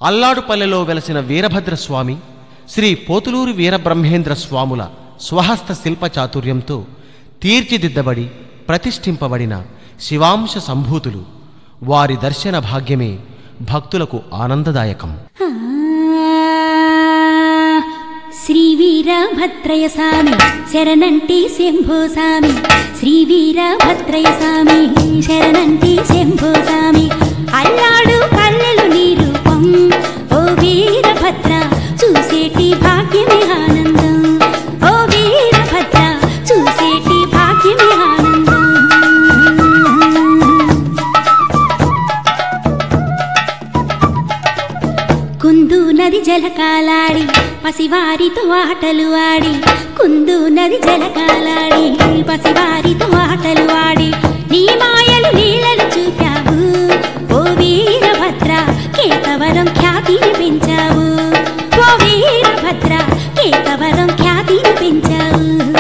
అల్లాడుపల్లెలో వెలసిన వీరభద్రస్వామి శ్రీ పోతులూరు వీరబ్రహ్మేంద్ర స్వాముల స్వహస్త శిల్ప చాతుర్యంతో తీర్చిదిద్దబడి ప్రతిష్ఠింపబడిన శివాంశ సంభూతులు వారి దర్శన భాగ్యమే భక్తులకు ఆనందదాయకం ఆ, శ్రీ వీరభద్రయ స్వామి శరణంటి శంభో స్వామి శ్రీ వీరభద్రయ స్వామి శరణంటి శంభో స్వామి అల్లాడు పల్లెలు నీ రూపం ఓ వీరభద్ర చూసేటి భాగ్యమే ఆనందం ఓ వీరభద్ర చూసేటి భాగ్యమే ఆనందం కుందు నది జలకాలాడి పసివారితో ఆటలు ఆడి కుందు నది జలకాలాడి పసివారితో ఆటలు ఆడి నీ మాయలు నీళ్ళలు చూపావు ఓ వీరభద్ర కేతవరం ఖ్యాతిని పెంచావు ఓ వీరభద్ర కేతవరం ఖ్యాతిని పెంచావు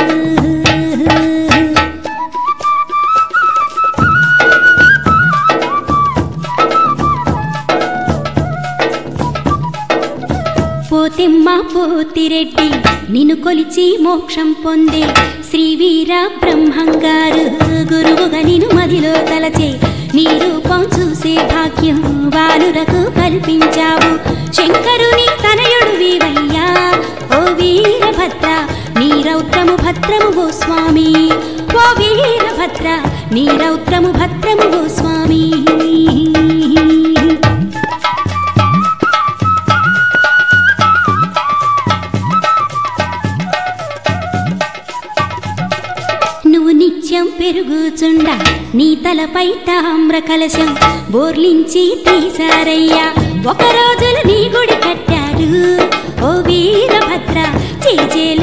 పోతెమ్మ పోతిరెడ్డి నిన్ను కొలిచి మోక్షం పొందే శ్రీ వీర బ్రహ్మంగారు గురువుగా నిన్ను మదిలో తలచే నీ రూపం చూసే భాగ్యం బాలురకు కల్పించావు శంకరుని తనయుడు వీవయ్యా ఓ వీరభద్ర నీ రౌద్రము భద్రము ఓ స్వామి ఓ వీరభద్ర నీ రౌద్రము భద్రము ఓ స్వామి నువ్వు నిత్యం పెరుగుచుండ నీ తలపై తామ్ర కలశం బోర్లించి తీసారయ్యా ఒక రోజులు నీ గుడి కట్టారు ఓ వీరభద్ర చేజేలు